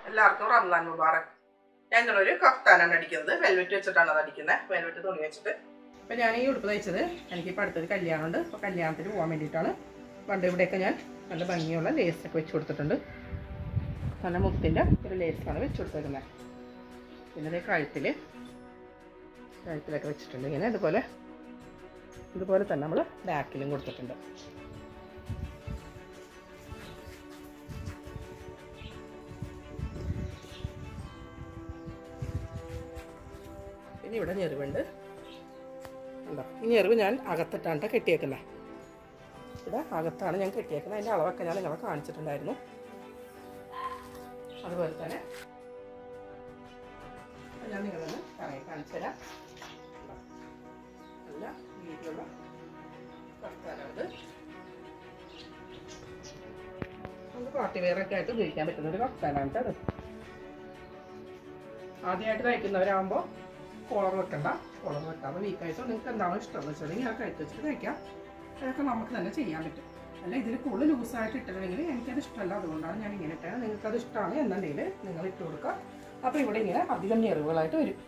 എല്ലാവർക്കും റംസാൻ മുബാറക് ഞാൻ ഇന്നൊരു കഫ്താനാണ് അടിക്കുന്നത് വെൽവെറ്റ് വെച്ചിട്ടാണ് അത് അടിക്കുന്നത് വെൽവെറ്റ് തുണി വെച്ചിട്ട് അപ്പം ഞാൻ ഈ ഉടുപ്പ് തയ്ച്ചത് എനിക്കിപ്പോൾ അടുത്തൊരു കല്യാണമുണ്ട് അപ്പോൾ കല്യാണത്തിന് പോകാൻ വേണ്ടിയിട്ടാണ് പണ്ട് ഇവിടെയൊക്കെ ഞാൻ നല്ല ഭംഗിയുള്ള ലേസൊക്കെ വെച്ച് കൊടുത്തിട്ടുണ്ട് നല്ല മുത്തിൻ്റെ ഒരു ലേസാണ് വെച്ച് കൊടുത്തേക്കുന്നത് പിന്നെ അതേ കഴുത്തിൽ കഴുത്തിലൊക്കെ വെച്ചിട്ടുണ്ട് ഇങ്ങനെ ഇതുപോലെ ഇതുപോലെ തന്നെ നമ്മൾ ബാക്കിലും കൊടുത്തിട്ടുണ്ട് പിന്നെ ഇവിടെ ഞെറിവുണ്ട് ഉണ്ടോ ഈ ഞെറിവ് ഞാൻ അകത്തിട്ടാണ് കെട്ടിയേക്കുന്നത് ഇവിടെ അകത്താണ് ഞാൻ കെട്ടിയേക്കുന്നത് അതിൻ്റെ അളവൊക്കെ ഞാൻ നിങ്ങളെ കാണിച്ചിട്ടുണ്ടായിരുന്നു അതുപോലെ തന്നെ അത് ഞാൻ നിങ്ങളൊന്ന് കറങ്ങി കാണിച്ചു തരാം ഉണ്ടോ? നല്ല വീതിയുള്ള കർത്താനാണിത് നമുക്ക് പാർട്ടി വെയറൊക്കെ ആയിട്ട് ഉപയോഗിക്കാൻ പറ്റുന്ന ഒരു കർത്താനാണ് കേട്ടോ അത് ആദ്യമായിട്ട് തയ്ക്കുന്നവരാകുമ്പോൾ കോളർ വെക്കണ്ട കോളർ വെക്കാതെ വീക്കായിട്ടോ നിങ്ങൾക്ക് എന്താണോ ഇഷ്ടം എന്ന് വെച്ചാൽ ഞാൻ കഴുത്ത് വെച്ചിട്ട് തയ്ക്കാം അതൊക്കെ നമുക്ക് തന്നെ ചെയ്യാൻ പറ്റും അല്ല ഇതിൽ കൂടുതൽ ലൂസായിട്ട് ഇട്ടിട്ടുണ്ടെങ്കിൽ എനിക്കത് ഇഷ്ടമല്ല അതുകൊണ്ടാണ് ഞാൻ ഇങ്ങനെ ഇട്ടത് നിങ്ങൾക്കത് ഇഷ്ടമാണ് എന്നുണ്ടെങ്കിൽ നിങ്ങൾ ഇട്ട് കൊടുക്കുക അപ്പോൾ ഇവിടെ ഇങ്ങനെ അധികം ഞെറിവുകളായിട്ട് വരും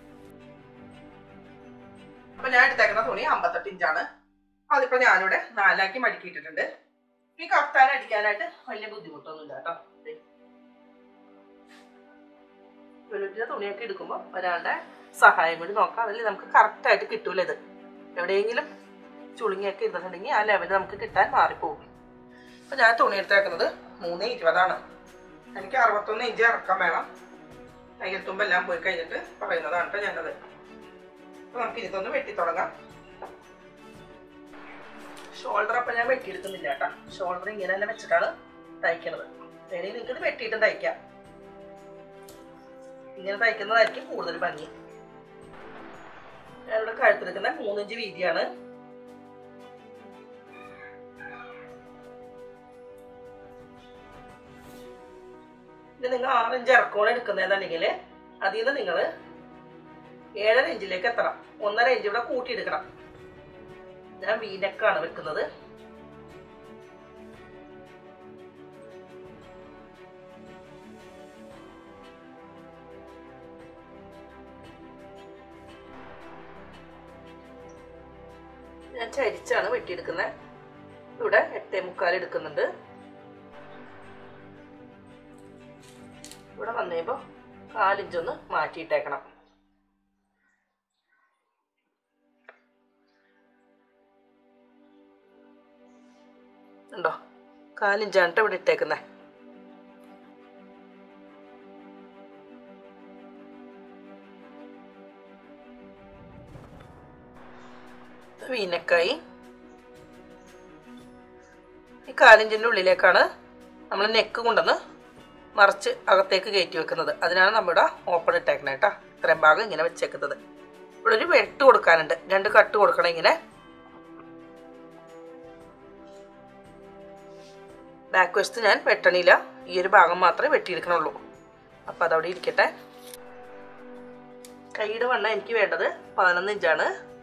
അപ്പോൾ ഞാൻ എടുത്തേക്കുന്ന തുണി അമ്പത്തെട്ട് ഇഞ്ചാണ് അതിപ്പോൾ ഞാനിവിടെ നാലാക്കി മടക്കിയിട്ടിട്ടുണ്ട് ഈ കഫ്താൻ അടിക്കാനായിട്ട് വലിയ ബുദ്ധിമുട്ടൊന്നുമില്ല കേട്ടോ ദേ. വെളുപ്പിന്റെ തുണിയൊക്കെ എടുക്കുമ്പോൾ ഒരാളുടെ സഹായം കൂടി നോക്കാം അതിൽ നമുക്ക് കറക്റ്റായിട്ട് കിട്ടൂല ഇത് എവിടെയെങ്കിലും ചുളുങ്ങിയൊക്കെ ഇരുന്നിട്ടുണ്ടെങ്കിൽ ആ ലെവൽ നമുക്ക് കിട്ടാൻ മാറിപ്പോകും അപ്പം ഞാൻ തുണി എടുത്തേക്കുന്നത് മൂന്ന് ഇരുപതാണ് എനിക്ക് അറുപത്തൊന്ന് ഇഞ്ച് ഇറക്കാൻ വേണം തയ്യൽത്തുമ്പെല്ലാം പോയി കഴിഞ്ഞിട്ട് പറയുന്നതാണ് കേട്ടോ ഞാനത് അപ്പം നമുക്ക് ഇതൊന്ന് വെട്ടി തുടങ്ങാം ഷോൾഡർ അപ്പം ഞാൻ വെട്ടിയെടുക്കുന്നില്ല കേട്ടോ ഷോൾഡർ ഇങ്ങനെ തന്നെ വെച്ചിട്ടാണ് തയ്ക്കുന്നത് വേണമെങ്കിൽ നിങ്ങൾക്ക് ഇത് വെട്ടിയിട്ടും തയ്ക്കാം ഇങ്ങനെ തയ്ക്കുന്നതായിരിക്കും കൂടുതൽ ഭംഗി ഞാനിവിടെ കഴുത്തെടുക്കുന്ന മൂന്നിഞ്ച് വീതിയാണ് ഇത് നിങ്ങൾ ആറിഞ്ച് ഇറക്കോളം എടുക്കുന്നതാണെങ്കിൽ അതിൽ നിന്ന് നിങ്ങൾ ഏഴര ഇഞ്ചിലേക്ക് എത്തണം ഒന്നര ഇഞ്ച് ഇവിടെ കൂട്ടിയെടുക്കണം ഞാൻ വീനക്കാണ് വെക്കുന്നത് ഞാൻ ചരിച്ചാണ് വെട്ടിയെടുക്കുന്നത് ഇവിടെ എട്ടേ മുക്കാൽ എടുക്കുന്നുണ്ട് ഇവിടെ വന്നു കഴിയുമ്പോൾ കാലിഞ്ചൊന്ന് മാറ്റിയിട്ടേക്കണം ഉണ്ടോ കാലിഞ്ചാണ് ട്ടോ ഇവിടെ ഇട്ടേക്കുന്നത് വീനക്കായി ഈ കാലിഞ്ചിൻ്റെ ഉള്ളിലേക്കാണ് നമ്മൾ നെക്ക് കൊണ്ടുവന്ന് മറിച്ച് അകത്തേക്ക് കയറ്റി വെക്കുന്നത് അതിനാണ് നമ്മുടെ ഓപ്പൺ ഇട്ടേക്കുന്നത് കേട്ടോ ഇത്രയും ഭാഗം ഇങ്ങനെ വെച്ചേക്കുന്നത് ഇവിടെ ഒരു വെട്ട് കൊടുക്കാനുണ്ട് രണ്ട് കട്ട് കൊടുക്കണം ഇങ്ങനെ ബാക്ക് വശത്ത് ഞാൻ വെട്ടണില്ല ഈ ഒരു ഭാഗം മാത്രമേ വെട്ടിയെടുക്കണുള്ളൂ അപ്പം അതവിടെ ഇരിക്കട്ടെ കൈയുടെ വണ്ണം എനിക്ക് വേണ്ടത് പതിനൊന്ന് ഇഞ്ചാണ്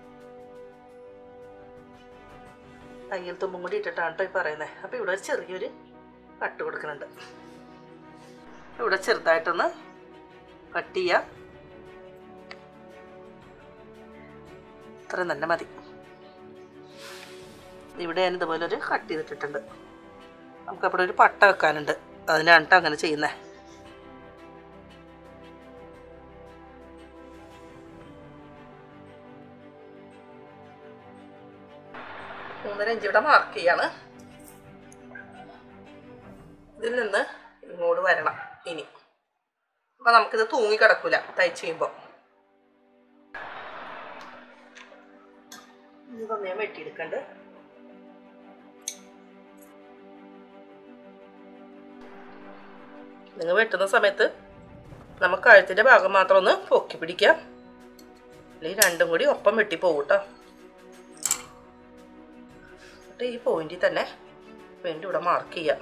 തയ്യൽ തുമ്പും കൂടി ഇട്ടിട്ടാണ് കേട്ടോ ഈ പറയുന്നത് അപ്പോൾ ഇവിടെ ഒരു ചെറിയൊരു കട്ട് കൊടുക്കുന്നുണ്ട് ഇവിടെ ചെറുതായിട്ടൊന്ന് കട്ട് ചെയ്യാം ഇത്രയും തന്നെ മതി ഇവിടെ ഞാൻ ഇതുപോലെ ഒരു കട്ട് ചെയ്തിട്ടിട്ടുണ്ട് നമുക്കവിടെ ഒരു പട്ട വെക്കാനുണ്ട് അതിനാണ് ട്ടോ അങ്ങനെ ചെയ്യുന്നത് മൂന്നര ഇഞ്ച് ഇവിടെ മാർക്ക് ചെയ്യാണ് ഇതിൽ നിന്ന് ഇങ്ങോട്ട് വരണം ഇനി അപ്പൊ നമുക്കിത് തൂങ്ങി കിടക്കൂല തയ്ച്ച് ചെയ്യുമ്പോൾ ഇതൊന്ന് ഞാൻ വെട്ടിയെടുക്കണ്ട് നിങ്ങൾ വെട്ടുന്ന സമയത്ത് നമുക്ക് കഴുത്തിൻ്റെ ഭാഗം മാത്രം ഒന്ന് പൊക്കി പിടിക്കാം അല്ലെങ്കിൽ രണ്ടും കൂടി ഒപ്പം വെട്ടി പോകും കേട്ടോ എന്നിട്ട് ഈ പോയിന്റിൽ തന്നെ പോയിന്റ് ഇവിടെ മാർക്ക് ചെയ്യാം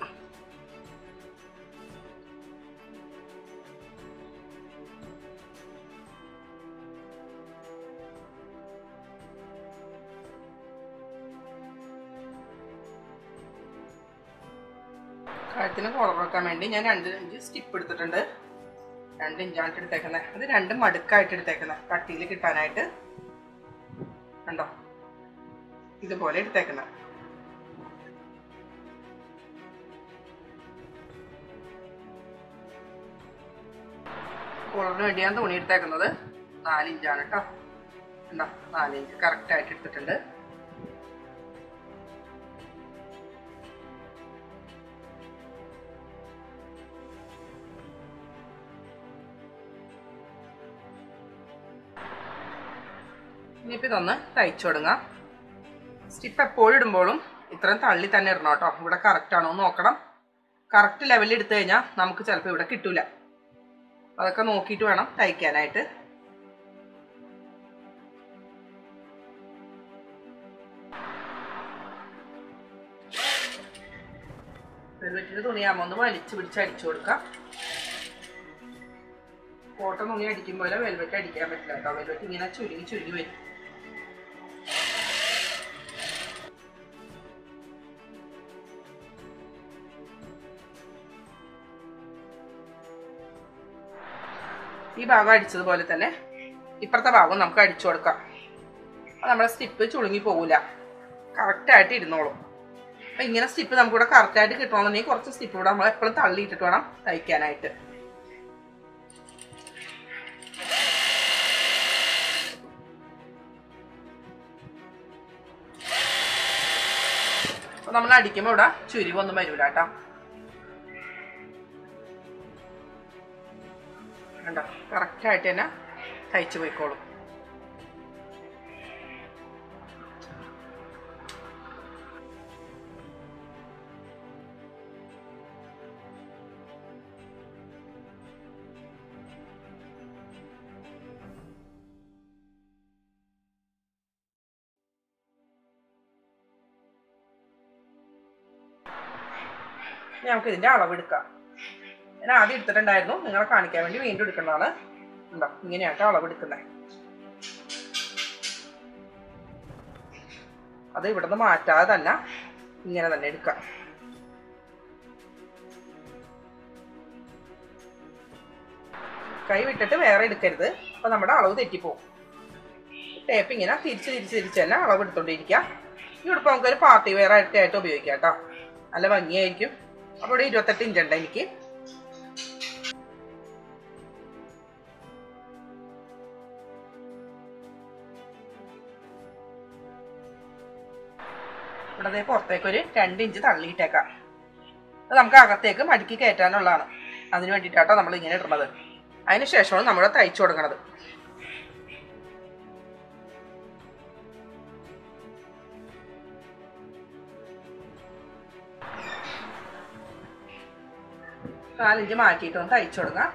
കഴുത്തിന് കോളർ വെക്കാൻ വേണ്ടി ഞാൻ രണ്ട് ഇഞ്ച് സ്റ്റിപ്പ് എടുത്തിട്ടുണ്ട് രണ്ട് ഇഞ്ചാണ് എടുത്തേക്കുന്നത് അത് രണ്ടും മടുക്കായിട്ട് എടുത്തേക്കുന്നത് കട്ടിയിൽ കിട്ടാനായിട്ട് കണ്ടോ ഇതുപോലെ എടുത്തേക്കുന്നത് കോളറിന് വേണ്ടി ഞാൻ തുണി എടുത്തേക്കുന്നത് നാലിഞ്ചാണ് കേട്ടോ എന്താ നാലിഞ്ച് കറക്റ്റ് ആയിട്ട് എടുത്തിട്ടുണ്ട് ഇനിയിപ്പോൾ ഇതൊന്ന് തയ്ച്ചു തുടങ്ങാം സ്റ്റിപ്പ് എപ്പോഴും ഇടുമ്പോഴും ഇത്രയും തള്ളി തന്നെ ഇടണം കേട്ടോ ഇവിടെ കറക്റ്റ് ആണോ എന്ന് നോക്കണം കറക്റ്റ് ലെവലിൽ എടുത്തു കഴിഞ്ഞാൽ നമുക്ക് ചിലപ്പോൾ ഇവിടെ കിട്ടൂല അതൊക്കെ നോക്കിയിട്ട് വേണം തയ്ക്കാനായിട്ട് വെൽവെറ്റിന്റെ തുണിയാകുമ്പോൾ ഒന്ന് വലിച്ചു പിടിച്ച് അടിച്ചു കൊടുക്കാം കോട്ടൺ തുണി അടിക്കുമ്പോൾ വെൽവെറ്റ് അടിക്കാൻ പറ്റില്ല കേട്ടോ വെൽവെറ്റ് ഇങ്ങനെ ചുരുങ്ങി ചുരുങ്ങി വരും ഈ ഭാഗം അടിച്ചതുപോലെ തന്നെ ഇപ്പുറത്തെ ഭാഗം നമുക്ക് അടിച്ചു കൊടുക്കാം അപ്പോൾ നമ്മുടെ സ്റ്റിപ്പ് ചുളുങ്ങി പോകില്ല കറക്റ്റായിട്ട് ഇരുന്നോളും അപ്പം ഇങ്ങനെ സ്റ്റിപ്പ് നമുക്കിവിടെ കറക്റ്റായിട്ട് കിട്ടണമെന്നുണ്ടെങ്കിൽ കുറച്ച് സ്റ്റിപ്പ് ഇവിടെ നമ്മൾ എപ്പോഴും തള്ളിയിട്ടിട്ട് വേണം തയ്ക്കാനായിട്ട് അപ്പോൾ നമ്മൾ അടിക്കുമ്പോൾ ഇവിടെ ചുരിവൊന്നും വരില്ല കേട്ടോ കണ്ടോ കറക്റ്റായിട്ട് തന്നെ തയ്ച്ചു പോയിക്കോളും ഇനി നമുക്ക് ഇതിന്റെ അളവെടുക്കാം ഞാൻ ആദ്യം എടുത്തിട്ടുണ്ടായിരുന്നു നിങ്ങളെ കാണിക്കാൻ വേണ്ടി വീണ്ടും എടുക്കുന്നതാണ് ഉണ്ടോ ഇങ്ങനെയാട്ടോ അളവെടുക്കുന്നത് അത് ഇവിടുന്ന് മാറ്റാതെ തന്നെ ഇങ്ങനെ തന്നെ എടുക്കാം കൈ വിട്ടിട്ട് വേറെ എടുക്കരുത് അപ്പൊ നമ്മുടെ അളവ് തെറ്റിപ്പോവും ടേപ്പ് ഇങ്ങനെ തിരിച്ച് തിരിച്ച് തിരിച്ച് തന്നെ അളവ് എടുത്തോണ്ടിരിക്കാം ഈ ഉടുപ്പ് നമുക്കൊരു പാർട്ടി വെയർ ആയിട്ട് ആയിട്ട് ഉപയോഗിക്കാം കേട്ടോ നല്ല ഭംഗിയായിരിക്കും അപ്പോൾ ഇവിടെ ഇരുപത്തെട്ട് ഇഞ്ച് ഉണ്ട് എനിക്ക് ഇവിടെ ദേ പുറത്തേക്ക് ഒരു രണ്ട് ഇഞ്ച് തള്ളിയിട്ടേക്കാം അത് നമുക്ക് അകത്തേക്ക് മടുക്കി കയറ്റാനുള്ളതാണ് അതിന് വേണ്ടിയിട്ടാട്ടോ നമ്മൾ ഇങ്ങനെ ഇടുന്നത് അതിന് ശേഷമാണ് നമ്മൾ തയ്ച്ചു കൊടുക്കുന്നത് കാലിഞ്ച് മാറ്റിയിട്ട് ഒന്ന് തയ്ച്ചു കൊടുക്കാം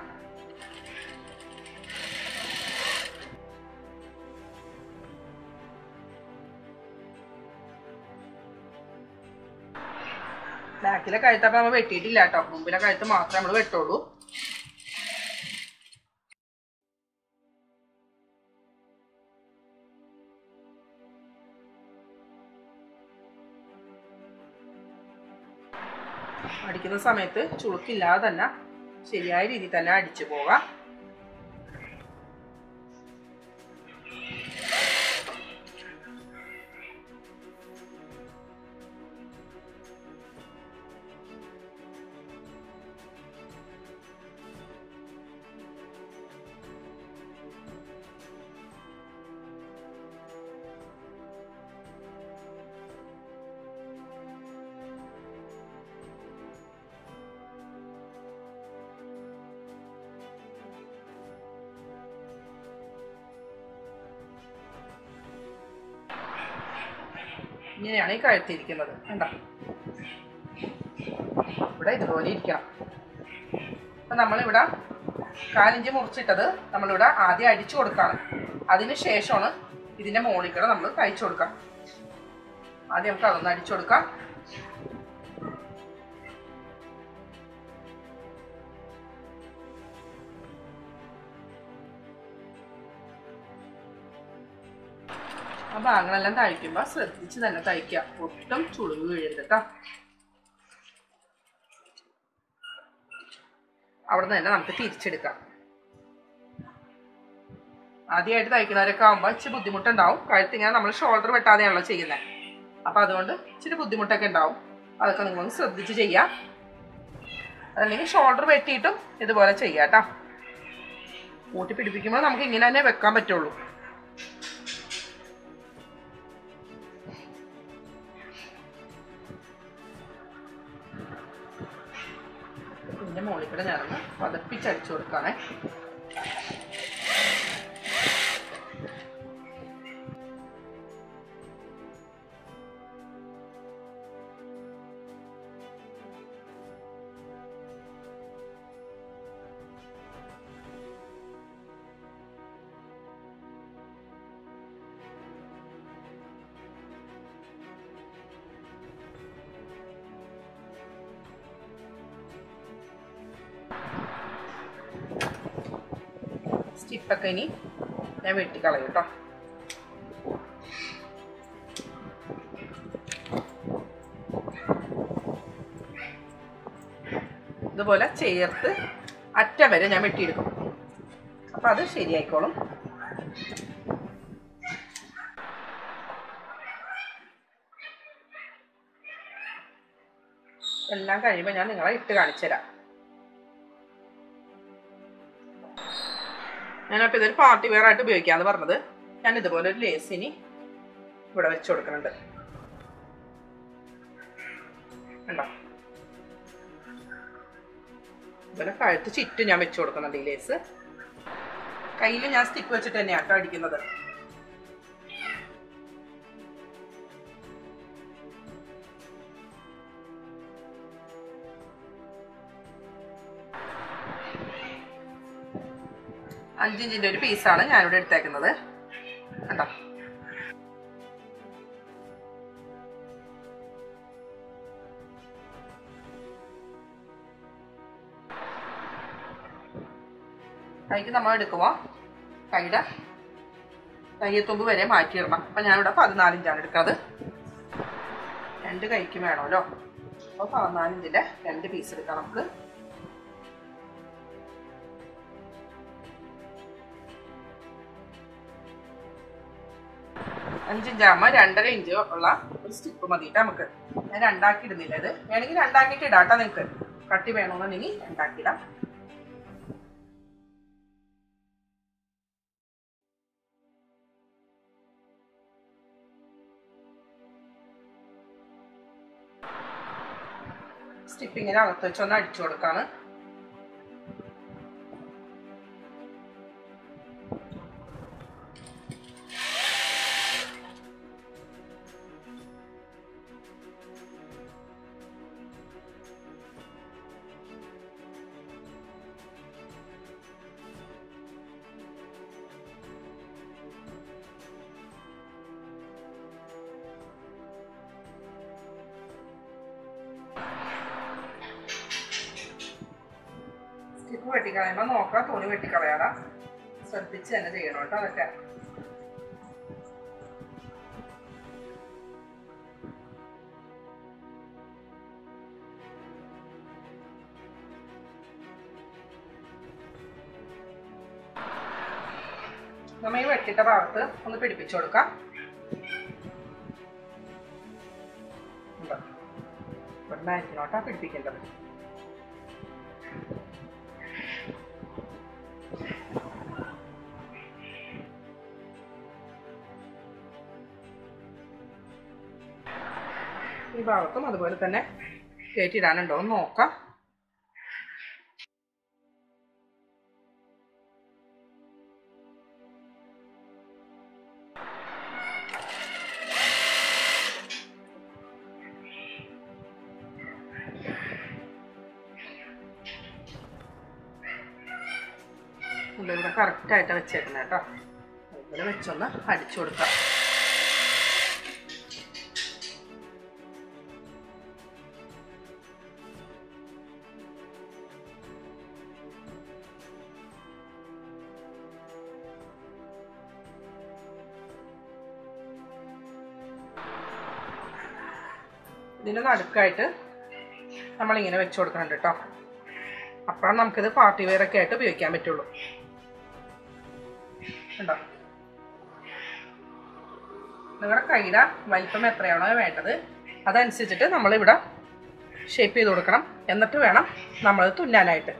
ബാക്കിലെ കഴുത്തപ്പം നമ്മൾ വെട്ടിയിട്ടില്ല കേട്ടോ മുമ്പിലെ കഴുത്ത് മാത്രമേ നമ്മൾ വെട്ടുള്ളൂ അടിക്കുന്ന സമയത്ത് ചുളുക്കില്ലാതെ തന്നെ ശരിയായ രീതിയിൽ തന്നെ അടിച്ചു പോകാം ഇങ്ങനെയാണ് ഈ കഴുത്തിരിക്കുന്നത് കണ്ട ഇവിടെ ഇതുപോലെ ഇരിക്കണം അപ്പൊ നമ്മളിവിടെ കാലിഞ്ച് മുറിച്ചിട്ടത് നമ്മളിവിടെ ആദ്യം അടിച്ചു കൊടുക്കാണ് അതിന് ശേഷമാണ് ഇതിന്റെ മുകളിൽ കൂടെ നമ്മൾ തയ്ച്ചു കൊടുക്കാം ആദ്യം നമുക്ക് അതൊന്ന് അടിച്ചു കൊടുക്കാം ആ ഭാഗങ്ങളെല്ലാം തയ്ക്കുമ്പോൾ ശ്രദ്ധിച്ച് തന്നെ തയ്ക്കുക ഒട്ടും ചുളിവ് വീഴരുത് കേട്ടോ അവിടെ നിന്ന് തന്നെ നമുക്ക് തിരിച്ചെടുക്കാം ആദ്യമായിട്ട് തയ്ക്കുന്നവരൊക്കെ ആകുമ്പോൾ ഇച്ചിരി ബുദ്ധിമുട്ടുണ്ടാവും കഴുത്ത് ഇങ്ങനെ നമ്മൾ ഷോൾഡർ വെട്ടാതെയാണല്ലോ ചെയ്യുന്നത് അപ്പം അതുകൊണ്ട് ഇച്ചിരി ബുദ്ധിമുട്ടൊക്കെ ഉണ്ടാവും അതൊക്കെ നിങ്ങളൊന്ന് ശ്രദ്ധിച്ച് ചെയ്യാം അതല്ലെങ്കിൽ ഷോൾഡർ വെട്ടിയിട്ടും ഇതുപോലെ ചെയ്യാം കേട്ടോ കൂട്ടി പിടിപ്പിക്കുമ്പോൾ നമുക്ക് ഇങ്ങനെ തന്നെ വെക്കാൻ പറ്റുള്ളൂ ഇതിന്റെ മുകളിൽ കൂടെ ഞാനൊന്ന് പതപ്പിച്ചടിച്ചു കൊടുക്കാണേ സ്റ്റിപ്പൊക്കെ ഇനി ഞാൻ വെട്ടിക്കളയും കേട്ടോ ഇതുപോലെ ചേർത്ത് അറ്റം വരെ ഞാൻ വെട്ടിയെടുക്കും അപ്പം അത് ശരിയായിക്കോളും എല്ലാം കഴിയുമ്പോൾ ഞാൻ നിങ്ങളെ ഇട്ട് കാണിച്ചു തരാം ഞാനപ്പോൾ ഇതൊരു പാർട്ടി വെയർ ആയിട്ട് ഉപയോഗിക്കാന്ന് പറഞ്ഞത് ഞാൻ ഇതുപോലെ ഒരു ലേസിനി ഇവിടെ വെച്ച് കൊടുക്കുന്നുണ്ട് കണ്ടോ ഇതുപോലെ കഴുത്ത് ചുറ്റും ഞാൻ വെച്ച് കൊടുക്കുന്നുണ്ട് ഈ ലേസ് കയ്യിൽ ഞാൻ സ്റ്റിക്ക് വെച്ചിട്ട് തന്നെയാണ് കേട്ടോ അടിക്കുന്നത് അഞ്ചിഞ്ചിന്റെ ഒരു പീസാണ് ഞാനിവിടെ എടുത്തേക്കുന്നത് കണ്ടോ കൈക്ക് നമ്മൾ എടുക്കുമ്പോൾ കൈയുടെ കയ്യത്തുമ്പ് വരെ മാറ്റിയിടണം അപ്പം ഞാനിവിടെ പതിനാലിഞ്ചാണ് എടുക്കുന്നത് രണ്ട് കൈക്ക് വേണമല്ലോ അപ്പോൾ പതിനാലിഞ്ചിൻ്റെ രണ്ട് പീസ് എടുക്കാം നമുക്ക് അഞ്ചിഞ്ചാകുമ്പോൾ രണ്ടര ഇഞ്ച് ഉള്ള ഒരു സ്റ്റിപ്പ് മതിയിട്ട് നമുക്ക് ഞാൻ രണ്ടാക്കി ഇടുന്നില്ല ഇത് വേണമെങ്കിൽ രണ്ടാക്കിയിട്ട് ഇടാട്ടോ നിങ്ങൾക്ക് കട്ടി വേണമെന്നുണ്ടെങ്കിൽ രണ്ടാക്കിയിടാം സ്റ്റിപ്പ് ഇങ്ങനെ അകത്ത് വെച്ചൊന്ന് അടിച്ചു കൊടുക്കാണ് സ്റ്റിപ്പ് വെട്ടിക്കളയുമ്പോൾ നോക്കാം തുണി വെട്ടിക്കളയാടാ ശ്രദ്ധിച്ച് തന്നെ ചെയ്യണം കേട്ടോ അതൊക്കെ നമ്മൾ ഈ വെട്ടിട്ട ഭാഗത്ത് ഒന്ന് പിടിപ്പിച്ചു കൊടുക്കാം ഇവിടെ നിന്നായിരിക്കണോട്ടാ പിടിപ്പിക്കേണ്ടത് ഈ ഭാഗത്തും അതുപോലെ തന്നെ കയറ്റിയിടാനുണ്ടോ എന്ന് നോക്കാം ഇവിടെ കറക്റ്റായിട്ട് വെച്ചേക്കുന്നത് കേട്ടോ അതുപോലെ വെച്ചൊന്ന് അടിച്ചു കൊടുക്കാം ഇതിന് നടുക്കായിട്ട് നമ്മളിങ്ങനെ വെച്ച് കൊടുക്കുന്നുണ്ട് കേട്ടോ അപ്പോഴാണ് നമുക്കിത് പാർട്ടി വെയർ ഒക്കെ ആയിട്ട് ഉപയോഗിക്കാൻ പറ്റുള്ളൂ ഉണ്ടോ നിങ്ങളുടെ കൈയുടെ വലിപ്പം എത്രയാണോ വേണ്ടത് അതനുസരിച്ചിട്ട് നമ്മളിവിടെ ഷേപ്പ് ചെയ്ത് കൊടുക്കണം എന്നിട്ട് വേണം നമ്മളത് തുന്നാനായിട്ട്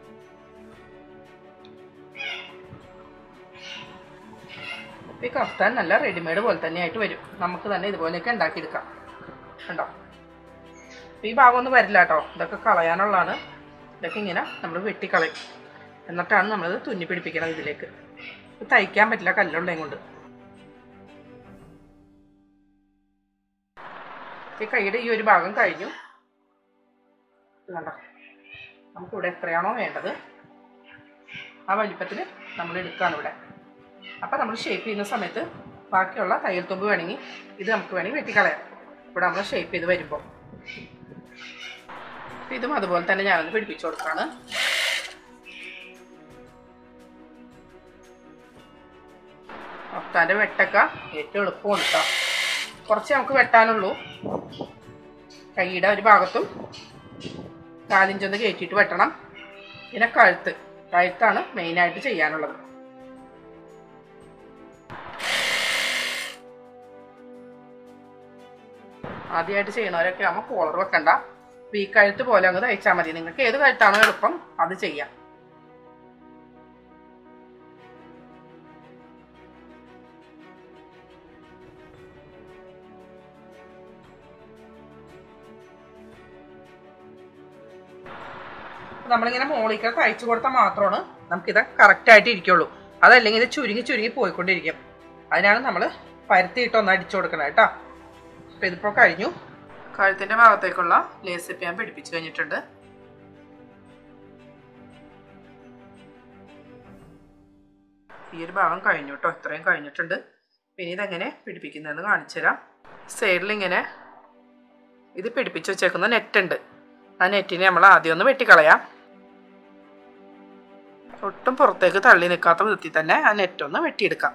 ഈ കഫ്താൻ നല്ല റെഡിമെയ്ഡ് പോലെ തന്നെ ആയിട്ട് വരും നമുക്ക് തന്നെ ഇതുപോലെയൊക്കെ ഉണ്ടാക്കിയെടുക്കാം കണ്ടോ ഈ ഭാഗമൊന്നും വരില്ല കേട്ടോ ഇതൊക്കെ കളയാനുള്ളതാണ് ഇതൊക്കെ ഇങ്ങനെ നമ്മൾ വെട്ടിക്കളയും എന്നിട്ടാണ് നമ്മളിത് തുന്നി പിടിപ്പിക്കണം ഇതിലേക്ക് ഇത് തയ്ക്കാൻ പറ്റില്ല കല്ലുള്ളതും കൊണ്ട് ഈ കൈയുടെ ഈ ഒരു ഭാഗം കഴിഞ്ഞു കണ്ടോ നമുക്കിവിടെ എത്രയാണോ വേണ്ടത് ആ വലിപ്പത്തിൽ നമ്മൾ എടുക്കുകയാണ് ഇവിടെ അപ്പം നമ്മൾ ഷേപ്പ് ചെയ്യുന്ന സമയത്ത് ബാക്കിയുള്ള തയ്യൽ തുമ്പ് വേണമെങ്കിൽ ഇത് നമുക്ക് വേണമെങ്കിൽ വെട്ടിക്കളയാം ഇവിടെ നമ്മൾ ഷേപ്പ് ചെയ്ത് വരുമ്പോൾ ഇതും അതുപോലെ തന്നെ ഞാനൊന്ന് പിടിപ്പിച്ചു കൊടുക്കുകയാണ് ഒട്ടാൻ്റെ വെട്ടക്ക ഏറ്റവും എളുപ്പമാണ് കേട്ടോ കുറച്ച് നമുക്ക് വെട്ടാനുള്ളൂ കൈയുടെ ഒരു ഭാഗത്തും കാലിഞ്ചൊന്ന് കയറ്റിയിട്ട് വെട്ടണം പിന്നെ കഴുത്ത് കഴുത്താണ് മെയിനായിട്ട് ചെയ്യാനുള്ളത് ആദ്യമായിട്ട് ചെയ്യണവരൊക്കെ ആകുമ്പോൾ കോളർ വെക്കണ്ട ഈ കഴുത്ത് പോലെ അങ്ങ് തയ്ച്ചാൽ മതി നിങ്ങൾക്ക് ഏത് കഴുത്താണോ എളുപ്പം അത് ചെയ്യാം നമ്മളിങ്ങനെ മോളിക്ക തയ്ച്ചു കൊടുത്താൽ മാത്രമാണ് നമുക്കിത് കറക്റ്റായിട്ട് ഇരിക്കുള്ളൂ അതല്ലെങ്കിൽ ഇത് ചുരുങ്ങി ചുരുങ്ങി പോയിക്കൊണ്ടിരിക്കും അതിനാണ് നമ്മൾ പരുത്തിയിട്ട് ഒന്ന് അടിച്ചു കൊടുക്കണം കേട്ടോ അപ്പം ഇതിപ്പോൾ കഴിഞ്ഞു കഴുത്തിൻ്റെ ഭാഗത്തേക്കുള്ള ലേസ് ഇപ്പം ഞാൻ പിടിപ്പിച്ച് കഴിഞ്ഞിട്ടുണ്ട് ഈ ഒരു ഭാഗം കഴിഞ്ഞു കേട്ടോ ഇത്രയും കഴിഞ്ഞിട്ടുണ്ട് പിന്നെ ഇതെങ്ങനെ പിടിപ്പിക്കുന്നതെന്ന് കാണിച്ചു തരാം സൈഡിൽ ഇങ്ങനെ ഇത് പിടിപ്പിച്ച് വെച്ചേക്കുന്ന നെറ്റ് ഉണ്ട് ആ നെറ്റിനെ നമ്മൾ ആദ്യം ഒന്ന് വെട്ടിക്കളയാം ഒട്ടും പുറത്തേക്ക് തള്ളി നിൽക്കാത്ത വിധത്തിൽ തന്നെ ആ നെറ്റ് ഒന്ന് വെട്ടിയെടുക്കാം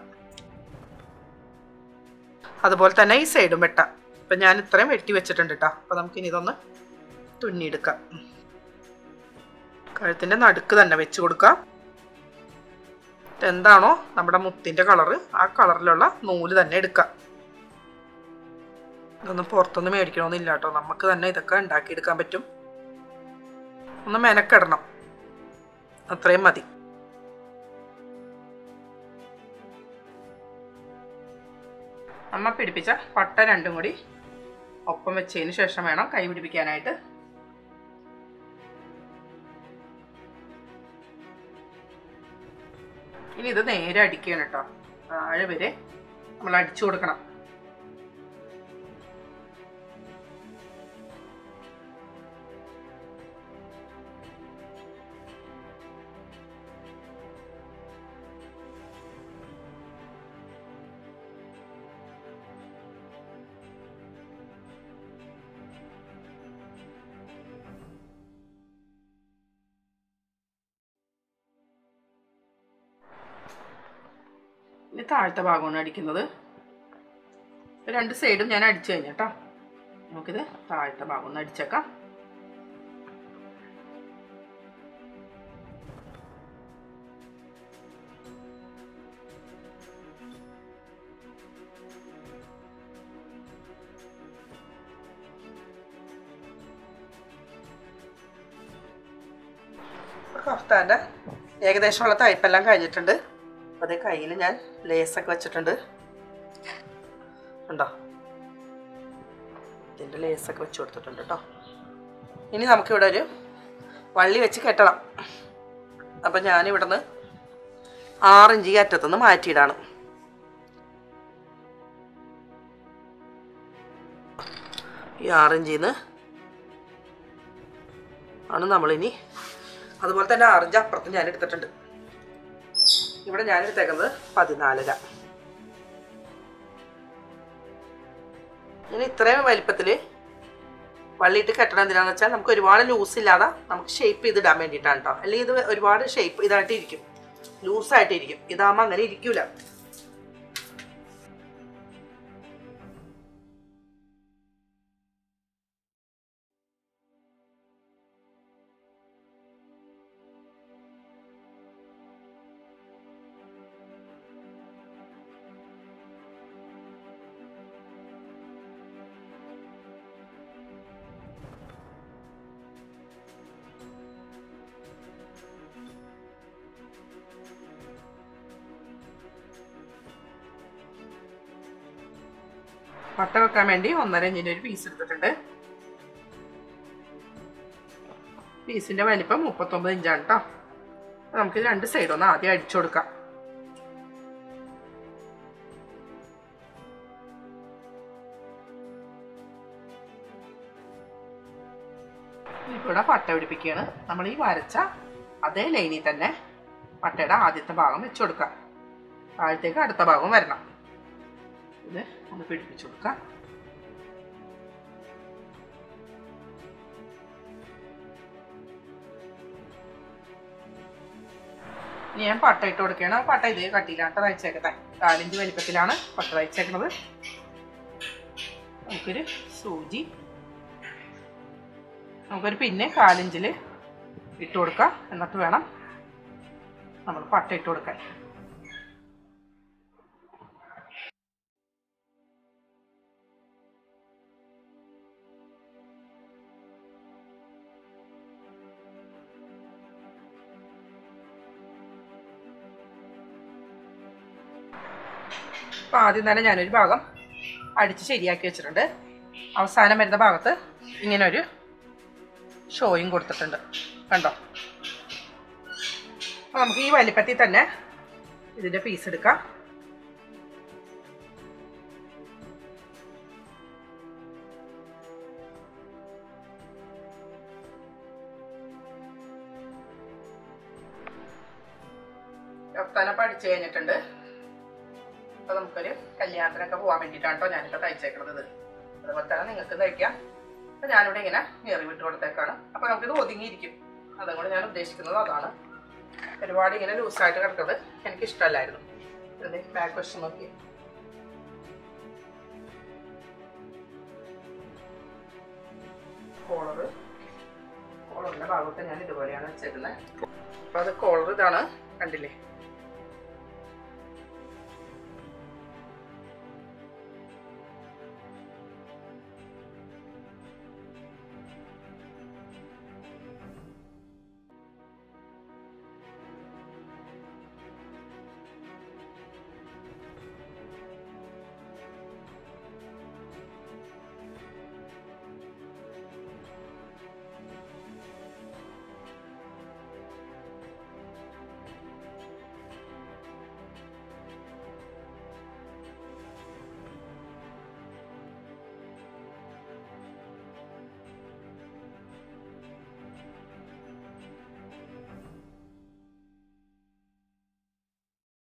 അതുപോലെ തന്നെ ഈ സൈഡും വെട്ടാം അപ്പം ഞാൻ ഇത്രയും വെട്ടി വെച്ചിട്ടുണ്ട് കേട്ടോ അപ്പോൾ നമുക്കിനി ഇതൊന്ന് തുന്നിയെടുക്കാം കഴുത്തിൻ്റെ നടുക്ക് തന്നെ വെച്ച് കൊടുക്കാം എന്താണോ നമ്മുടെ മുത്തിൻ്റെ കളറ് ആ കളറിലുള്ള നൂല് തന്നെ എടുക്കാം ഇതൊന്നും പുറത്തൊന്നും മേടിക്കണമെന്നില്ല കേട്ടോ നമുക്ക് തന്നെ ഇതൊക്കെ ഉണ്ടാക്കിയെടുക്കാൻ പറ്റും ഒന്ന് മെനക്കിടണം അത്രയും മതി അമ്മ പിടിപ്പിച്ച പട്ട രണ്ടും കൂടി ഒപ്പം വെച്ചതിന് ശേഷം വേണം കൈ പിടിപ്പിക്കാനായിട്ട് ഇനി ഇത് നേരെ അടിക്കണം കേട്ടോ താഴെ വരെ നമ്മൾ അടിച്ചു കൊടുക്കണം ഇനി താഴത്തെ ഭാഗമാണ് അടിക്കുന്നത് രണ്ട് സൈഡും ഞാൻ അടിച്ചു കഴിഞ്ഞു കേട്ടോ നമുക്കിത് താഴത്തെ ഭാഗം ഒന്ന് അടിച്ചേക്കാം കഫ്താൻ്റെ ഏകദേശമുള്ള തയ്പ്പെല്ലാം കഴിഞ്ഞിട്ടുണ്ട് അപ്പോൾ അതേ കയ്യിൽ ഞാൻ ലേസൊക്കെ വെച്ചിട്ടുണ്ട് ഉണ്ടോ ഇതിൻ്റെ ലേസൊക്കെ വെച്ച് കൊടുത്തിട്ടുണ്ട് കേട്ടോ ഇനി നമുക്കിവിടെ ഒരു വള്ളി വെച്ച് കെട്ടണം അപ്പം ഞാനിവിടുന്ന് ആറിഞ്ച് ഈ അറ്റത്തുനിന്ന് മാറ്റിയിടാണ് ഈ ആറിഞ്ചിൽ നിന്ന് ആണ് നമ്മളിനി അതുപോലെ തന്നെ ആറിഞ്ച് അപ്പുറത്ത് ഞാൻ എടുത്തിട്ടുണ്ട് ഇവിടെ ഞാൻ എടുത്തേക്കുന്നത് പതിനാലര ഇനി ഇത്രയും വലിപ്പത്തിൽ വള്ളിയിട്ട് കെട്ടണം എന്തിനാന്ന് വെച്ചാൽ നമുക്ക് ഒരുപാട് ലൂസ് ഇല്ലാതെ നമുക്ക് ഷേപ്പ് ചെയ്തിടാൻ വേണ്ടിയിട്ടാണ് കേട്ടോ അല്ലെങ്കിൽ ഇത് ഒരുപാട് ഷേപ്പ് ഇതായിട്ട് ഇരിക്കും ലൂസായിട്ട് ഇരിക്കും ഇതാകുമ്പോൾ അങ്ങനെ ഇരിക്കൂല പട്ട വെക്കാൻ വേണ്ടി ഒന്നര ഇഞ്ചിൻ്റെ ഒരു പീസ് എടുത്തിട്ടുണ്ട് പീസിന്റെ വലിപ്പം മുപ്പത്തൊമ്പത് ഇഞ്ചാണ് കേട്ടോ നമുക്ക് രണ്ട് സൈഡ് ഒന്ന് ആദ്യം അടിച്ചു കൊടുക്കാം ഇവിടെ പട്ട പിടിപ്പിക്കുകയാണ് നമ്മൾ ഈ വരച്ച അതേ ലൈനിൽ തന്നെ പട്ടയുടെ ആദ്യത്തെ ഭാഗം വെച്ചു കൊടുക്കാം താഴത്തേക്ക് അടുത്ത ഭാഗം വരണം ഇത് ഒന്ന് പിടിപ്പിച്ചു കൊടുക്കാം ഇനി ഞാൻ പട്ട ഇട്ട് കൊടുക്കുകയാണ് പട്ട ഇതേ കട്ടിയിലാണ് തയ്ച്ചേക്കുന്നത് കാലിഞ്ച് വലിപ്പത്തിലാണ് പട്ട തയ്ച്ചേക്കുന്നത് നമുക്കൊരു സൂചി നമുക്കൊരു പിന്നെ കാലിഞ്ചിൽ ഇട്ട് കൊടുക്കാം എന്നിട്ട് വേണം നമ്മൾ പട്ട ഇട്ട് കൊടുക്കാൻ അപ്പം ആദ്യം തന്നെ ഞാനൊരു ഭാഗം അടിച്ച് ശരിയാക്കി വെച്ചിട്ടുണ്ട് അവസാനം വരുന്ന ഭാഗത്ത് ഇങ്ങനെ ഒരു ഷോയും കൊടുത്തിട്ടുണ്ട് കണ്ടോ അപ്പം നമുക്ക് ഈ വലിപ്പത്തിൽ തന്നെ ഇതിൻ്റെ പീസ് എടുക്കാം കഫ്താനം പഠിച്ചു കഴിഞ്ഞിട്ടുണ്ട് അപ്പൊ നമുക്കൊരു കല്യാണത്തിനൊക്കെ പോകാൻ വേണ്ടിയിട്ടാണ് കേട്ടോ ഞാനിപ്പോ തയ്ച്ചേക്കുന്നത് ഇത് അതുപോലെ തന്നെ നിങ്ങൾക്ക് തയ്ക്കാം അപ്പൊ ഞാനിവിടെ ഇങ്ങനെ ഏറി വിട്ട് കൊടുത്തേക്കാണ് അപ്പൊ നമുക്കിത് ഒതുങ്ങിയിരിക്കും അതുകൊണ്ട് ഞാൻ ഉദ്ദേശിക്കുന്നത് അതാണ് ഒരുപാട് ഇങ്ങനെ ലൂസായിട്ട് കിടക്കുന്നത് എനിക്ക് ഇഷ്ടമല്ലായിരുന്നു ഇതിന്റെ ബാക്ക് വശം നോക്കി കോളറ് കോളറിന്റെ ഭാഗത്ത് ഞാൻ ഇതുപോലെയാണ് വെച്ചേക്കുന്നത് അപ്പൊ അത് കോളർ ഇതാണ് കണ്ടില്ലേ